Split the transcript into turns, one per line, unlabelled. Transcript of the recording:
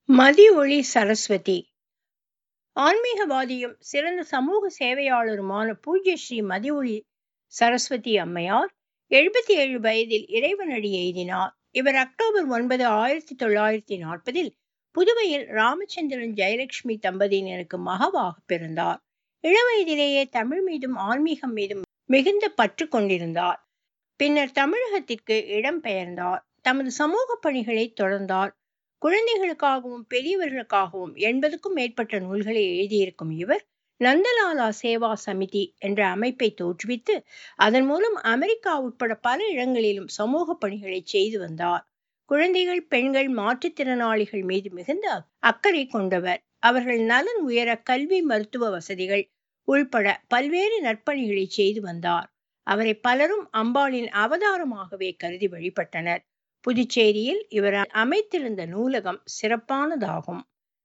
மதியொளி சரஸ்வதி ஆன்மீகவாதியும் சிறந்த சமூக சேவையாளருமான பூஜ்ய ஸ்ரீ மதியொளி சரஸ்வதி அம்மையார் எழுபத்தி ஏழு வயதில் இறைவனடி எய்தினார் இவர் அக்டோபர் ஒன்பது ஆயிரத்தி தொள்ளாயிரத்தி நாற்பதில் புதுவையில் ராமச்சந்திரன் ஜெயலட்சுமி தம்பதியினருக்கு மகவாக பிறந்தார் இளவயதிலேயே தமிழ் மீதும் ஆன்மீகம் மீதும் மிகுந்த பற்று கொண்டிருந்தார் பின்னர் தமிழகத்திற்கு இடம் பெயர்ந்தார் தமது சமூக பணிகளை தொடர்ந்தார் குழந்தைகளுக்காகவும் பெரியவர்களுக்காகவும் எண்பதுக்கும் மேற்பட்ட நூல்களை எழுதியிருக்கும் இவர் நந்தலாலா சேவா சமிதி என்ற அமைப்பை தோற்றுவித்து அதன் மூலம் அமெரிக்கா உட்பட பல இடங்களிலும் சமூக பணிகளை செய்து வந்தார் குழந்தைகள் பெண்கள் மாற்றுத்திறனாளிகள் மீது மிகுந்த அக்கறை கொண்டவர் அவர்கள் நலன் உயர கல்வி மருத்துவ வசதிகள் உள்பட பல்வேறு நற்பணிகளை செய்து வந்தார் அவரை பலரும் அம்பாளின் அவதாரமாகவே கருதி வழிபட்டனர் புதுச்சேரியில் இவர் அமைத்திருந்த நூலகம் சிறப்பானதாகும்